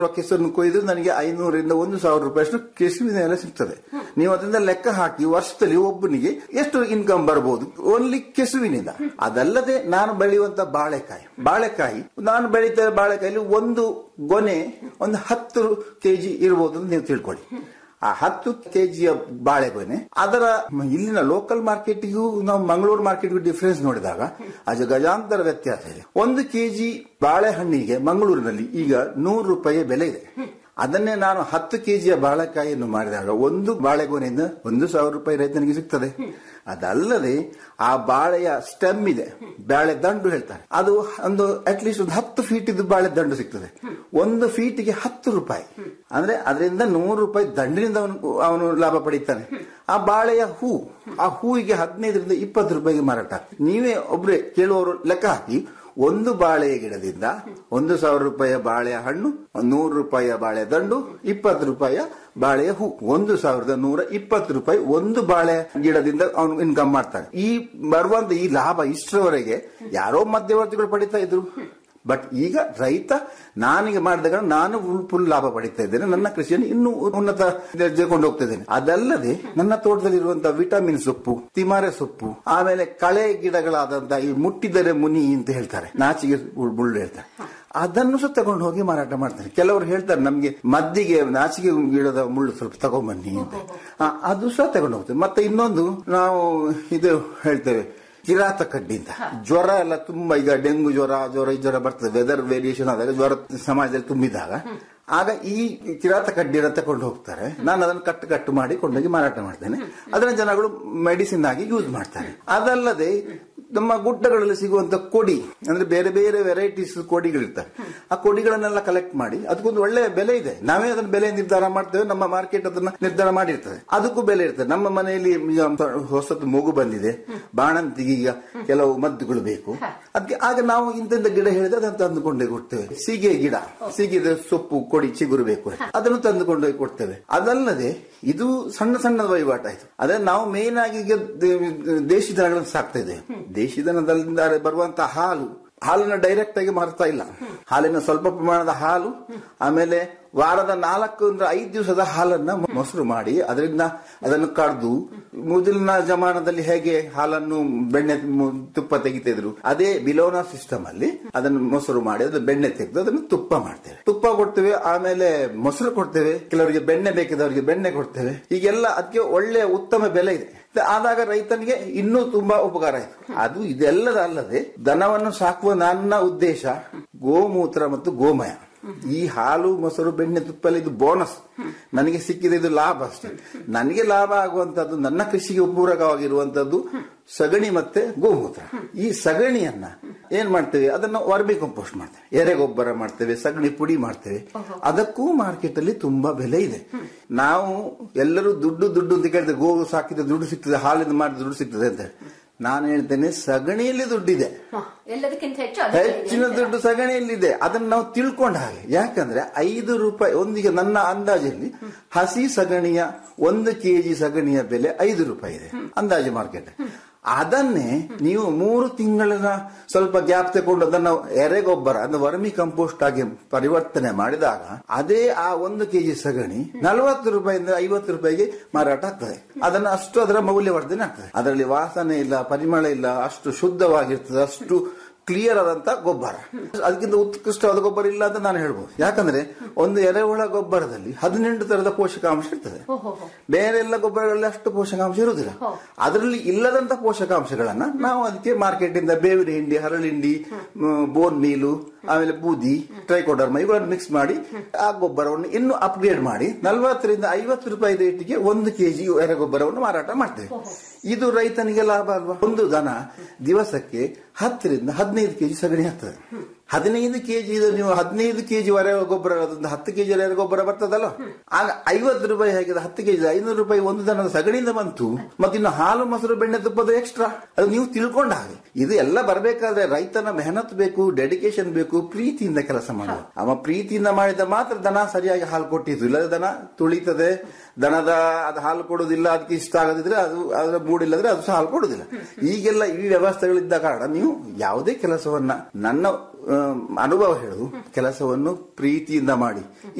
ಕೆಸರನ್ನು ಕೊಯ್ದು ನನಗೆ ಐನೂರಿಂದ ಒಂದು ಸಾವಿರ ರೂಪಾಯಿ ಅಷ್ಟು ಕೆಸುವಿನ ಎಲೆ ಸಿಗ್ತದೆ ನೀವು ಅದರಿಂದ ಲೆಕ್ಕ ಹಾಕಿ ವರ್ಷದಲ್ಲಿ ಒಬ್ಬನಿಗೆ ಎಷ್ಟು ಇನ್ಕಮ್ ಬರಬಹುದು ಓನ್ಲಿ ಕೆಸುವಿನಿಂದ ಅದಲ್ಲದೆ ನಾನು ಬೆಳೆಯುವಂತ ಬಾಳೆಕಾಯಿ ಬಾಳೆಕಾಯಿ ನಾನು ಬೆಳೀತಾ ಬಾಳೆಕಾಯಲ್ಲಿ ಒಂದು ಗೊನೆ ಒಂದು ಹತ್ತು ಕೆಜಿ ಇರಬಹುದು ಅಂತ ನೀವು ತಿಳ್ಕೊಳ್ಳಿ ಆ ಹತ್ತು ಕೆಜಿಯ ಬಾಳೆಗೊನೆ ಅದರ ಇಲ್ಲಿನ ಲೋಕಲ್ ಮಾರ್ಕೆಟ್ಗೂ ನಾವು ಮಂಗಳೂರು ಮಾರ್ಕೆಟ್ಗೂ ಡಿಫರೆನ್ಸ್ ನೋಡಿದಾಗ ಅದು ಗಜಾಂತರ ವ್ಯತ್ಯಾಸ ಇದೆ ಒಂದು ಕೆಜಿ ಬಾಳೆಹಣ್ಣಿಗೆ ಮಂಗಳೂರಿನಲ್ಲಿ ಈಗ ನೂರು ರೂಪಾಯಿ ಬೆಲೆ ಇದೆ ಅದನ್ನೇ ನಾನು ಹತ್ತು ಕೆಜಿಯ ಬಾಳೆಕಾಯಿಯನ್ನು ಮಾಡಿದಾಗ ಒಂದು ಬಾಳೆಗೊನೆಯಿಂದ ಒಂದು ಸಾವಿರ ರೂಪಾಯಿ ರೈತನಿಗೆ ಸಿಗ್ತದೆ ಅದಲ್ಲದೆ ಆ ಬಾಳೆಯ ಸ್ಟೆಮ್ ಇದೆ ಬಾಳೆ ದಂಡು ಹೇಳ್ತಾರೆ ಅದು ಒಂದು ಅಟ್ಲೀಸ್ಟ್ ಒಂದು ಹತ್ತು ಫೀಟ್ ಇದ್ದು ಬಾಳೆ ದಂಡು ಸಿಗ್ತದೆ ಒಂದು ಫೀಟಿಗೆ ಹತ್ತು ರೂಪಾಯಿ ಅಂದ್ರೆ ಅದರಿಂದ ನೂರು ರೂಪಾಯಿ ದಂಡಿನಿಂದ ಅವನು ಅವನು ಲಾಭ ಪಡೀತಾನೆ ಆ ಬಾಳೆಯ ಹೂ ಆ ಹೂವಿಗೆ ಹದಿನೈದರಿಂದ ಇಪ್ಪತ್ತು ರೂಪಾಯಿಗೆ ಮಾರಾಟ ಆಗ್ತದೆ. ನೀವೇ ಒಬ್ರೆ ಕೇಳುವವರು ಲೆಕ್ಕ ಹಾಕಿ ಒಂದು ಬಾಳೆಯ ಗಿಡದಿಂದ ಒಂದು ಸಾವಿರ ರೂಪಾಯಿಯ ಬಾಳೆಯ ಹಣ್ಣು ನೂರು ರೂಪಾಯಿಯ ಬಾಳೆ ದಂಡು ಇಪ್ಪತ್ತು ರೂಪಾಯಿಯ ಬಾಳೆಯ ಹೂ ಒಂದು ಸಾವಿರದ ನೂರ ಇಪ್ಪತ್ತು ರೂಪಾಯಿ ಒಂದು ಬಾಳೆ ಗಿಡದಿಂದ ಅವನು ಇನ್ಕಮ್ ಮಾಡ್ತಾನೆ ಈ ಬರುವಂತ ಈ ಲಾಭ ಇಷ್ಟರವರೆಗೆ ಯಾರೋ ಮಧ್ಯವರ್ತಿಗಳು ಪಡಿತಾ ಇದ್ರು ಬಟ್ ಈಗ ರೈತ ನಾನೀಗ ಮಾಡಿದಾಗ ನಾನು ಫುಲ್ ಫುಲ್ ಲಾಭ ಪಡಿತಾ ಇದ್ದೇನೆ ನನ್ನ ಕೃಷಿಯನ್ನು ಇನ್ನೂ ಉನ್ನತ ಕೊಂಡು ಹೋಗ್ತಾ ಇದ್ದೇನೆ ಅದಲ್ಲದೆ ನನ್ನ ತೋಟದಲ್ಲಿರುವಂತಹ ವಿಟಮಿನ್ ಸೊಪ್ಪು ತಿಮಾರೆ ಸೊಪ್ಪು ಆಮೇಲೆ ಕಳೆ ಗಿಡಗಳಾದಂತಹ ಈ ಮುಟ್ಟಿದರೆ ಮುನಿ ಅಂತ ಹೇಳ್ತಾರೆ ನಾಚಿಗೆ ಮುಳ್ಳು ಹೇಳ್ತಾರೆ ಅದನ್ನು ಸಹ ತಗೊಂಡು ಹೋಗಿ ಮಾರಾಟ ಮಾಡ್ತಾರೆ ಕೆಲವರು ಹೇಳ್ತಾರೆ ನಮ್ಗೆ ಮದ್ದಿಗೆ ನಾಚಿಗೆ ಗಿಡದ ಮುಳ್ಳು ಸ್ವಲ್ಪ ತಗೊಂಬನ್ನಿ ಅಂತ ಆ, ಅದು ಸಹ ತಗೊಂಡು ಹೋಗ್ತೇವೆ ಮತ್ತೆ ಇನ್ನೊಂದು ನಾವು ಇದು ಹೇಳ್ತೇವೆ ಕಿರಾತ ಕಡ್ಡಿ ಅಂತ ಜ್ವರ ಎಲ್ಲ ತುಂಬಾ ಈಗ ಡೆಂಗು ಜ್ವರ ಜ್ವರ ಈ ಜ್ವರ ಬರ್ತದೆ ವೆದರ್ ವೇರಿಯೇಷನ್ ಆದಾಗ ಜ್ವರ ಸಮಾಜದಲ್ಲಿ ತುಂಬಿದಾಗ ಆಗ ಈ ಕಿರಾತ ಕಡ್ಡಿಯನ್ನು ತಕೊಂಡು ಹೋಗ್ತಾರೆ ನಾನು ಅದನ್ನು ಕಟ್ಟು ಕಟ್ಟು ಮಾಡಿ ಕೊಂಡೋಗಿ ಮಾರಾಟ ಮಾಡ್ತೇನೆ ಅದನ್ನ ಜನಗಳು ಮೆಡಿಸಿನ್ ಆಗಿ ಯೂಸ್ ಮಾಡ್ತಾರೆ ಅದಲ್ಲದೆ ನಮ್ಮ ಗುಡ್ಡಗಳಲ್ಲಿ ಸಿಗುವಂತ ಕೊಡಿ ಅಂದ್ರೆ ಬೇರೆ ಬೇರೆ ವೆರೈಟೀಸ್ ಕೊಡಿಗಳಿರ್ತವೆ ಆ ಕೊಡಿಗಳನ್ನೆಲ್ಲ ಕಲೆಕ್ಟ್ ಮಾಡಿ ಅದಕ್ಕೊಂದು ಒಳ್ಳೆಯ ಬೆಲೆ ಇದೆ ನಾವೇ ಅದನ್ನ ಬೆಲೆ ನಿರ್ಧಾರ ಮಾಡ್ತೇವೆ ನಮ್ಮ ಮಾರ್ಕೆಟ್ ಅದನ್ನ ನಿರ್ಧಾರ ಮಾಡಿರ್ತದೆ ಅದಕ್ಕೂ ಬೆಲೆ ಇರ್ತದೆ ನಮ್ಮ ಮನೆಯಲ್ಲಿ ಈಗ ಹೊಸತು ಮಗು ಬಂದಿದೆ ಬಾಣಂತಿಗೆ ಈಗ ಕೆಲವು ಮದ್ದುಗಳು ಬೇಕು ಅದಕ್ಕೆ ಆಗ ನಾವು ಇಂತಿಂತ ಗಿಡ ಹೇಳಿದ್ರೆ ಅದನ್ನು ತಂದುಕೊಂಡೇ ಕೊಡ್ತೇವೆ ಸೀಗೆ ಗಿಡ ಸೀಗೆದ ಸೊಪ್ಪು ಕೊಡಿ ಚಿಗುರು ಬೇಕು ಅದನ್ನು ತಂದುಕೊಂಡು ಹೋಗಿ ಕೊಡ್ತೇವೆ ಅದಲ್ಲದೆ ಇದು ಸಣ್ಣ ಸಣ್ಣ ವಹಿವಾಟ ಆಯ್ತು ಅದೇ ನಾವು ಮೇನ್ ಆಗಿ ಈಗ ದೇ- ದೇಶಿ ದನಗಳನ್ನು ಸಾಕ್ತಾ ಇದ್ದೇವೆ ದೇಶಿ ದನದಿಂದ ಬರುವಂತಹ ಹಾಲು ಹಾಲನ್ನ ಡೈರೆಕ್ಟ್ ಆಗಿ ಮಾರ್ತಾ ಇಲ್ಲ ಹಾಲಿನ ಸ್ವಲ್ಪ ಪ್ರಮಾಣದ ಹಾಲು ಆಮೇಲೆ ವಾರದ ನಾಲ್ಕು ಅಂದ್ರೆ ಐದು ದಿವಸದ ಹಾಲನ್ನ ಮೊಸರು ಮಾಡಿ ಅದರಿಂದ ಅದನ್ನು ಕಡ್ದು ಮೊದಲಿನ ಜಮಾನದಲ್ಲಿ ಹೇಗೆ ಹಾಲನ್ನು ಬೆಣ್ಣೆ ಮು- ತುಪ್ಪ ತೆಗಿತಿದ್ರು ಅದೇ ಬಿಲೋನಾ ಸಿಸ್ಟಮ್ ಅಲ್ಲಿ ಅದನ್ನು ಮೊಸರು ಮಾಡಿ ಅದು ಬೆಣ್ಣೆ ತೆಗೆದು ಅದನ್ನು ತುಪ್ಪ ಮಾಡ್ತೇವೆ ತುಪ್ಪ ಕೊಡ್ತೇವೆ ಆಮೇಲೆ ಮೊಸರು ಕೊಡ್ತೇವೆ ಕೆಲವರಿಗೆ ಬೆಣ್ಣೆ ಬೇಕಿದ್ದವರಿಗೆ ಬೆಣ್ಣೆ ಕೊಡ್ತೇವೆ ಈಗೆಲ್ಲ ಅದಕ್ಕೆ ಒಳ್ಳೆಯ ಉತ್ತಮ ಬೆಲೆ ಇದೆ ಆದಾಗ ರೈತನಿಗೆ ಇನ್ನೂ ತುಂಬಾ ಉಪಕಾರ ಆಯ್ತು ಅದು ಇದೆಲ್ಲದ ಅಲ್ಲದೆ ದನವನ್ನು ಸಾಕುವ ನನ್ನ ಉದ್ದೇಶ ಗೋಮೂತ್ರ ಮತ್ತು ಗೋಮಯ ಈ ಹಾಲು ಮೊಸರು ಬೆಣ್ಣೆ ತುಪ್ಪ ಎಲ್ಲ ಇದು ಬೋನಸ್ ನನಗೆ ಸಿಕ್ಕಿದ ಇದು ಲಾಭ ಅಷ್ಟೇ ನನಗೆ ಲಾಭ ಆಗುವಂತದ್ದು ನನ್ನ ಕೃಷಿಗೆ ಪೂರಕವಾಗಿರುವಂತದ್ದು ಸಗಣಿ ಮತ್ತೆ ಗೋಮೂತ್ರ ಈ ಸಗಣಿಯನ್ನ ಏನ್ ಮಾಡ್ತೇವೆ ಅದನ್ನ ವರ್ಮಿ ಕಂಪೋಸ್ಟ್ ಮಾಡ್ತೇವೆ ಎರೆಗೊಬ್ಬರ ಮಾಡ್ತೇವೆ ಸಗಣಿ ಪುಡಿ ಮಾಡ್ತೇವೆ ಅದಕ್ಕೂ ಮಾರ್ಕೆಟ್ ಅಲ್ಲಿ ತುಂಬಾ ಬೆಲೆ ಇದೆ ನಾವು ಎಲ್ಲರೂ ದುಡ್ಡು ದುಡ್ಡು ಅಂತ ಕೇಳ್ತೇವೆ ಗೋವು ಸಾಕಿದ್ರೆ ದುಡ್ಡು ಸಿಗ್ತದೆ ಹಾಲಿಂದ ಮಾಡಿದ್ರೆ ದುಡ್ಡು ಸಿಗ್ತದೆ ಅಂತ ನಾನು ಹೇಳ್ತೇನೆ ಸಗಣಿಯಲ್ಲಿ ದುಡ್ಡಿದೆ ಹ, ಎಲ್ಲದಕ್ಕಿಂತ ಹೆಚ್ಚು ಅದಕ್ಕೆ ಇದೆ ಹೆಚ್ಚಿನ ಅಂತ. ದುಡ್ಡು ಸಗಣಿಯಲ್ಲಿದೆ ಅದನ್ನ ನಾವು ತಿಳ್ಕೊಂಡ ಹಾಗೆ ಯಾಕಂದ್ರೆ ಐದು ರೂಪಾಯಿ ಒಂದಿಗೆ ನನ್ನ ಅಂದಾಜಲ್ಲಿ ಹಸಿ ಸಗಣಿಯ ಒಂದು ಕೆಜಿ ಸಗಣಿಯ ಬೆಲೆ ಐದು ರೂಪಾಯಿ ಇದೆ ಅಂದಾಜು ಮಾರ್ಕೆಟ್ ಅದನ್ನೇ ನೀವು ಮೂರು ತಿಂಗಳ ಸ್ವಲ್ಪ ಗ್ಯಾಪ್ ತಗೊಂಡು ಅದನ್ನ ಎರೆಗೊಬ್ಬರ ಅಂದ್ರೆ ವರ್ಮಿ ಕಂಪೋಸ್ಟ್ ಆಗಿ ಪರಿವರ್ತನೆ ಮಾಡಿದಾಗ ಅದೇ ಆ ಒಂದು ಕೆಜಿ ಸಗಣಿ ನಲವತ್ತು ರೂಪಾಯಿಂದ ಐವತ್ತು ರೂಪಾಯಿಗೆ ಮಾರಾಟ ಆಗ್ತದೆ ಅದನ್ನ ಅಷ್ಟು ಅದರ ಮೌಲ್ಯವರ್ಧನೆ ಆಗ್ತದೆ ಅದರಲ್ಲಿ ವಾಸನೆ ಇಲ್ಲ ಪರಿಮಳ ಇಲ್ಲ ಅಷ್ಟು ಶುದ್ಧವಾಗಿರ್ತದೆ ಅಷ್ಟು ಕ್ಲಿಯರ್ ಆದಂತ ಗೊಬ್ಬರ ಅದಕ್ಕಿಂತ ಉತ್ಕೃಷ್ಟವಾದ ಗೊಬ್ಬರ ಇಲ್ಲ ಅಂತ ನಾನು ಹೇಳ್ಬೋದು ಯಾಕಂದ್ರೆ ಒಂದು ಎರೆಹುಳ ಗೊಬ್ಬರದಲ್ಲಿ ಹದಿನೆಂಟು ತರದ ಪೋಷಕಾಂಶ ಇರ್ತದೆ ಹೋ, ಹೋ, ಹೋ. ಬೇರೆ ಎಲ್ಲ ಗೊಬ್ಬರಗಳಲ್ಲಿ ಅಷ್ಟು ಪೋಷಕಾಂಶ ಇರುವುದಿಲ್ಲ ಅದರಲ್ಲಿ ಇಲ್ಲದಂತ ಪೋಷಕಾಂಶಗಳನ್ನ ನಾವು ಅದಕ್ಕೆ ಮಾರ್ಕೆಟ್ ಇಂದ ಬೇವಿನ ಹಿಂಡಿ ಹರಳಿಂಡಿ ಮ್, ಬೋನ್ ಮೀಲು ಆಮೇಲೆ ಬೂದಿ ಟ್ರೈಕೋಡರ್ಮ ಇವುಗಳನ್ನು ಮಿಕ್ಸ್ ಮಾಡಿ ಆ ಗೊಬ್ಬರವನ್ನು ಇನ್ನು ಅಪ್ಗ್ರೇಡ್ ಮಾಡಿ ನಲವತ್ತರಿಂದ ಐವತ್ತು ರೂಪಾಯಿ ರೇಟಿಗೆ ಒಂದು ಕೆಜಿ ಎರೆಗೊಬ್ಬರವನ್ನು ಮಾರಾಟ ಮಾಡ್ತೇವೆ ಇದು ರೈತನಿಗೆ ಲಾಭ ಅಲ್ವಾ ಒಂದು ದನ ದಿವಸಕ್ಕೆ ಹತ್ತರಿಂದ ಹದಿನೈದು ಕೆಜಿ ಸಗಣಿ ಹಾಕ್ತದೆ ಹದಿನೈದು ಕೆಜಿ ನೀವು ಹದಿನೈದು ಕೆಜಿ ವರೆ ಗೊಬ್ಬರ ಅದೊಂದು ಹತ್ತು ಕೆಜಿ ವರೆ ಗೊಬ್ಬರ ಬರ್ತದಲ್ಲ ಆಗ ಐವತ್ತು ರೂಪಾಯಿ ಹಾಕಿದ ಹತ್ತು ಕೆಜಿ ಐನೂರು ರೂಪಾಯಿ ಒಂದು ದನದ ಸಗಣಿಯಿಂದ ಬಂತು ಮತ್ತೆ ಇನ್ನು ಹಾಲು ಮೊಸರು ಬೆಣ್ಣೆ ತುಪ್ಪದ ಎಕ್ಸ್ಟ್ರಾ ಅದು ನೀವು ತಿಳ್ಕೊಂಡ ಹಾಗೆ ಇದು ಎಲ್ಲ ಬರಬೇಕಾದ್ರೆ ರೈತನ ಮೆಹನತ್ ಬೇಕು ಡೆಡಿಕೇಶನ್ ಬೇಕು ಪ್ರೀತಿಯಿಂದ ಕೆಲಸ ಮಾಡುವ ಅವ ಪ್ರೀತಿಯಿಂದ ಮಾಡಿದ ಮಾತ್ರ ದನ ಸರಿಯಾಗಿ ಹಾಲು ಕೊಟ್ಟಿದ್ದು ಇಲ್ಲದ ದನ ತುಳಿತದೆ ದನದ ಅದು ಹಾಲು ಕೊಡುದಿಲ್ಲ ಅದಕ್ಕೆ ಇಷ್ಟ ಆಗದಿದ್ರೆ ಅದು ಅದರ ಮೂಡಿಲ್ಲದ್ರೆ ಅದು ಸಹ ಹಾಲು ಕೊಡುದಿಲ್ಲ ಈಗೆಲ್ಲ ಈ ವ್ಯವಸ್ಥೆಗಳಿದ್ದ ಕಾರಣ ನೀವು ಯಾವುದೇ ಕೆಲಸವನ್ನ ನನ್ನ ಆ, ಅನುಭವ ಹೇಳುದು ಕೆಲಸವನ್ನು ಪ್ರೀತಿಯಿಂದ ಮಾಡಿ